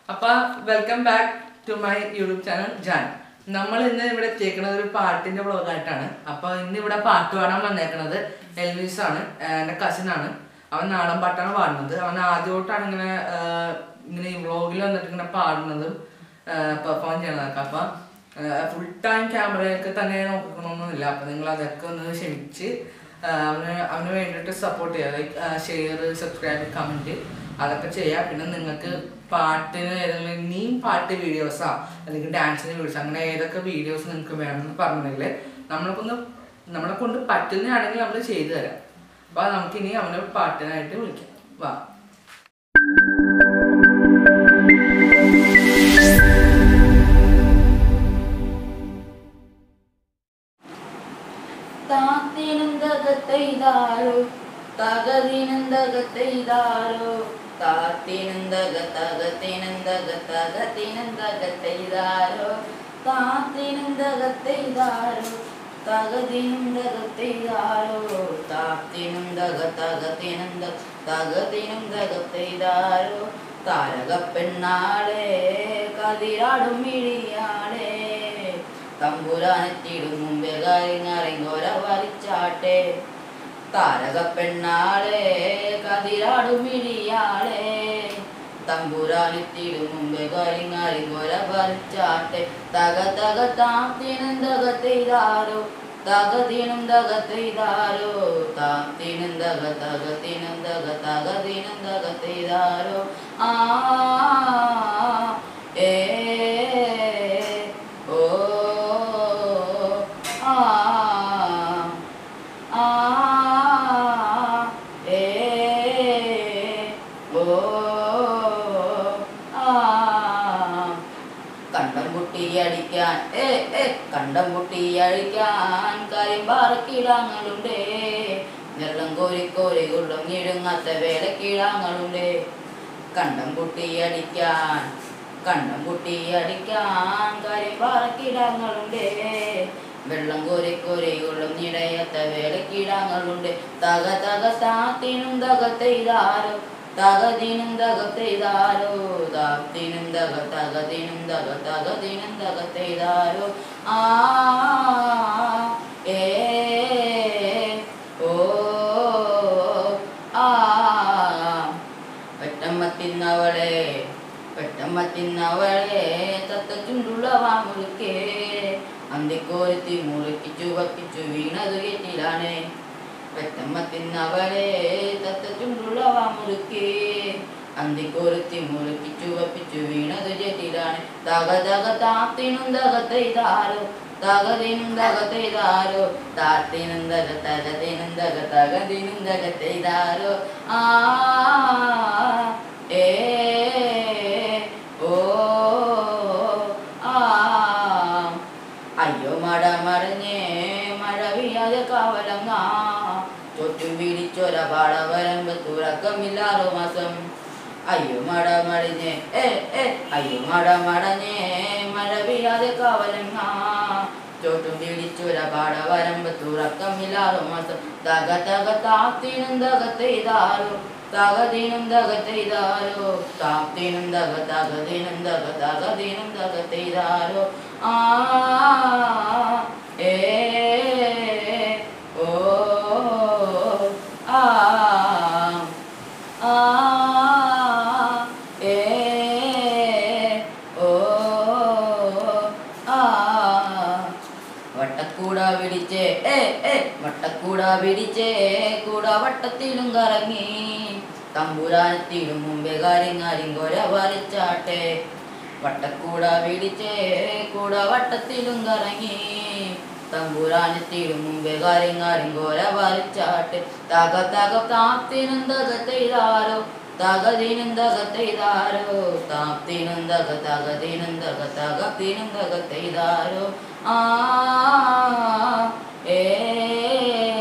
അപ്പൊ welcome back to my YouTube channel ജാൻ നമ്മൾ ഇന്ന് ഇവിടെ എത്തിയേക്കുന്നത് ഒരു പാട്ടിന്റെ വ്ളോഗായിട്ടാണ് അപ്പൊ ഇന്ന് ഇവിടെ പാട്ട് പാടാൻ വന്നേക്കണത് എൽവിസ് ആണ് ആഹ് എൻ്റെ കസിൻ ആണ് അവൻ നാടൻ പാട്ടാണ് പാടുന്നത് അവൻ ആദ്യമായിട്ടാണ് ഇങ്ങനെ ആഹ് ഇങ്ങനെ ഈ വ്ളോഗിൽ വന്നിട്ട് ഇങ്ങനെ പാടുന്നതും പെർഫോം ചെയ്യണതൊക്കെ അപ്പൊ ഫുൾ ടൈം ക്യാമറയൊക്കെ തന്നെ നോക്കണമെന്നൊന്നുമില്ല അപ്പൊ നിങ്ങൾ അതൊക്കെ ഒന്ന് ക്ഷമിച്ച് ആഹ് അവന് അവന് വേണ്ടിയിട്ട് സപ്പോർട്ട് ചെയ്യുക ലൈക്ക് ഷെയർ സബ്സ്ക്രൈബ് കമൻറ്റ് അതൊക്കെ ചെയ്യുക പിന്നെ നിങ്ങൾക്ക് പാട്ടിന് ഏതെങ്കിലും ഇനിയും പാട്ട് വീഡിയോസാ അല്ലെങ്കിൽ ഡാൻസിന് വീഡിയോസ് അങ്ങനെ ഏതൊക്കെ വീഡിയോസ് നിങ്ങൾക്ക് വേണമെന്ന് പറഞ്ഞിട്ടുണ്ടെങ്കിൽ നമ്മളൊക്കൊന്ന് നമ്മളെ കൊണ്ട് പറ്റുന്നതാണെങ്കിൽ നമ്മൾ ചെയ്തു തരാം അപ്പോൾ നമുക്കിനി അവനെ പാട്ടിനായിട്ട് വിളിക്കാം വാ താത്തിനന്തകത്തെയ്താരോ തകതിനന്തകത്തെയ്താരോ താത്തിനന്തക തകത്തിനന്തക തകത്തിനന്തകത്തെയ്താരോ താത്തിനന്തകത്തെയ്താരോ തകതിനന്തകത്തെയ്താരോ താത്തിനന്തക തകത്തിനന്ത തകതിനന്തകത്തെയ്താരോ താരക പെണ്ണാളെ കതിരാടും മിഴിയാളെ തമ്പുരാനെത്തിയിടും മുമ്പേ കാര്യങ്ങറിങ്ങോര വലിച്ചാട്ടെ താരക പെണ്ണാളെ കതിരാടും മിഴിയാളെ തമ്പുരാനെത്തിയിടും മുമ്പേ കാര്യങ്ങറിങ്ങോര വലിച്ചാട്ടെ തക തക താത്തിനും തകത്തെയ്താരോ തകതിനും തകത്തെയ്താരോ താത്തിനും തക തകത്തിനും തക തകതിനും തകത്തെയ്താരോ ആ ഏ ഓ ആ ആ ഏ ഓ ആ കണ്ടം കുട്ടി അടിക്കാൻ ഏ ഏ കണ്ടം കുട്ടി അഴിക്കാൻ കരിമ്പാറക്കിടാങ്ങളുണ്ടേ വെള്ളം കോരി കോരി കൊള്ളും ഇടുങ്ങാത്ത വേലക്കിടാങ്ങളുണ്ടേ കണ്ടം കുട്ടി അടിക്കാൻ കണ്ടം കുട്ടി അടിക്കാൻ കരിമ്പാറക്കിടാങ്ങളുണ്ടേ വെള്ളം കോരി കോരി കൊള്ളും നിടയത്ത വേലക്കിടാങ്ങളുണ്ട് തക തക താത്തിനും തകത്തെയ്താരോ തകതിനും തകത്തെയ്താരോ താത്തിനും തക തകതിനും തക തകതിനും തകത്തെയ്താരോ ആ ഏ ഓ ആ പെട്ടമ്മ തിന്നവളെ പെട്ടമ്മ തിന്നവളെ തത്ത ചുണ്ടുള്ള വാമുറുക്കേ അന്തിക്കോരത്തി മുറുക്കിച്ചു വപ്പിച്ചു വീണതു കെട്ടിലാണ് പെട്ടമ്മ തിന്നവളെ തത്ത ചുണ്ടുള്ള വാമുറുക്കേ അന്തിക്കോരത്തി മുറുക്കിച്ചു വപ്പിച്ചു വീണതു ചെട്ടിലാണ് തക തക താത്തിനും തകത്തെയ്താരോ തകതിനും തകത്തെയ്താരോ താത്തിനും തക തകതിനും തക തകതിനും തകത്തെയ്താരോ ആ ഏ ഓ ആ അയ്യോ മട മടഞ്ഞേ മഴ വീഴാതെ കാവലങ്ങ ചുറ്റും പിടിച്ചൊര പാട വരമ്പ് തുറക്കമില്ലാറു മാസം അയ്യോ മട മടഞ്ഞേ ഏ ഏ അയ്യോ മട മടഞ്ഞേ മഴ വീഴാതെ കാവലങ്ങ ചോട്ടും പിടിച്ചൊര പാട വരമ്പ് തുറക്കമില്ലാറു മാസം തക തക താത്തിനും തകത്തെയ്താരോ തകതിനും തകത്തെയ്താരോ താത്തിനും തക തകതിനും തക തകതിനും തകത്തെയ്താരോ ആ ഏ ഓ ആ ആ ഏ ഓ ആ വട്ടക്കൂട പിടിച്ചേ ഏ ഏ വട്ടക്കൂട പിടിച്ചേ കൂട വട്ടത്തിലും കറങ്ങി തമ്പുരാനത്തിലും മുമ്പേ കാര്യങ്ങാരും കൊര വലിച്ചാട്ടെ വട്ടക്കൂട പിടിച്ചേ കൂട വട്ടത്തിലും കറങ്ങി തമ്പുരാനത്തിലും മുമ്പേ കാര്യങ്ങാരും കൊര വലിച്ചാട്ടെ തക തക താത്തിനും തകത്തെയ്താരോ തകതിനും തകത്തെയ്താരോ താപ്തിനും തക തകതിനും തക തകത്തിനും തകത്തെയ്താരോ ആ ഏ